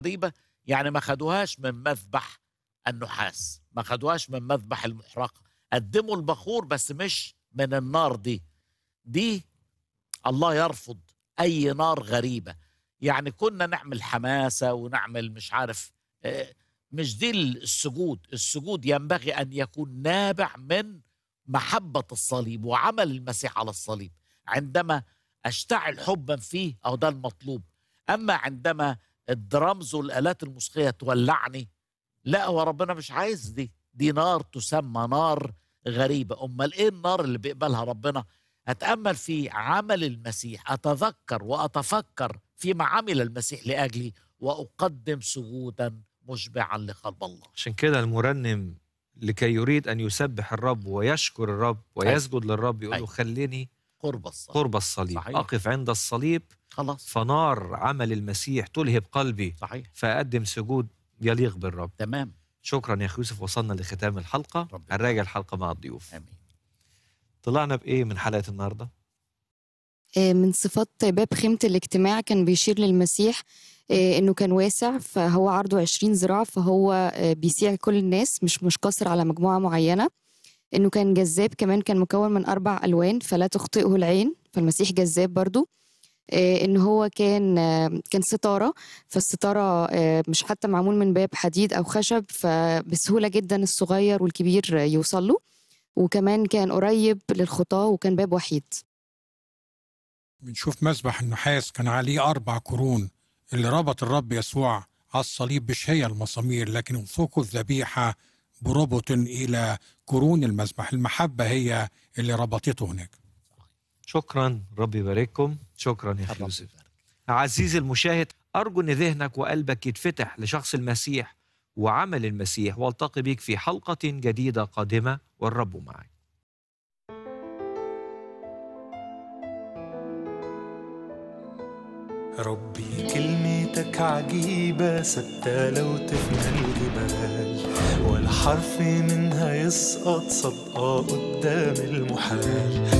الصليبة يعني ما خدوهاش من مذبح النحاس ما خدوهاش من مذبح المحرقة قدموا البخور بس مش من النار دي دي الله يرفض أي نار غريبة يعني كنا نعمل حماسة ونعمل مش عارف آه، مش دي السجود السجود ينبغي أن يكون نابع من محبة الصليب وعمل المسيح على الصليب عندما أشتعل حبا فيه أو ده المطلوب أما عندما الدرامز والآلات الموسيقية تولعني لا هو ربنا مش عايز دي دي نار تسمى نار غريبة أمال إيه النار اللي بيقبلها ربنا أتأمل في عمل المسيح أتذكر وأتفكر فيما عمل المسيح لأجلي وأقدم سجودا مشبعا لقلب الله عشان كده المرنم لكي يريد ان يسبح الرب ويشكر الرب ويسجد للرب يقول له أيوة. خليني قرب الصلاة قرب الصليب صحيح. اقف عند الصليب خلاص فنار عمل المسيح تلهب قلبي صحيح فاقدم سجود يليق بالرب تمام شكرا يا اخي يوسف وصلنا لختام الحلقه ربنا هنراجع الحلقه مع الضيوف آمين طلعنا بايه من حلقه النهارده آه، من صفات باب خيمة الاجتماع كان بيشير للمسيح آه، انه كان واسع فهو عرضه 20 ذراع فهو آه، بيسيع كل الناس مش مش قاصر على مجموعة معينة انه كان جذاب كمان كان مكون من اربع الوان فلا تخطئه العين فالمسيح جذاب برضو آه، ان هو كان آه، كان ستاره فالستاره آه، مش حتى معمول من باب حديد او خشب فبسهوله جدا الصغير والكبير آه، يوصل له وكمان كان قريب للخطاه وكان باب وحيد بنشوف مسبح النحاس كان عليه أربع قرون اللي ربط الرب يسوع على الصليب مش هي المسامير لكن انفقوا الذبيحة بربط إلى قرون المسبح المحبة هي اللي ربطته هناك شكرا ربي يبارككم شكرا يا اخي الرب يوسف يبارك. عزيزي المشاهد أرجو أن ذهنك وقلبك يتفتح لشخص المسيح وعمل المسيح والتقي بك في حلقة جديدة قادمة والرب معك ربي كلمتك عجيبة ثابتة لو تفنى الجبال ولا حرف منها يسقط صدقة قدام المحال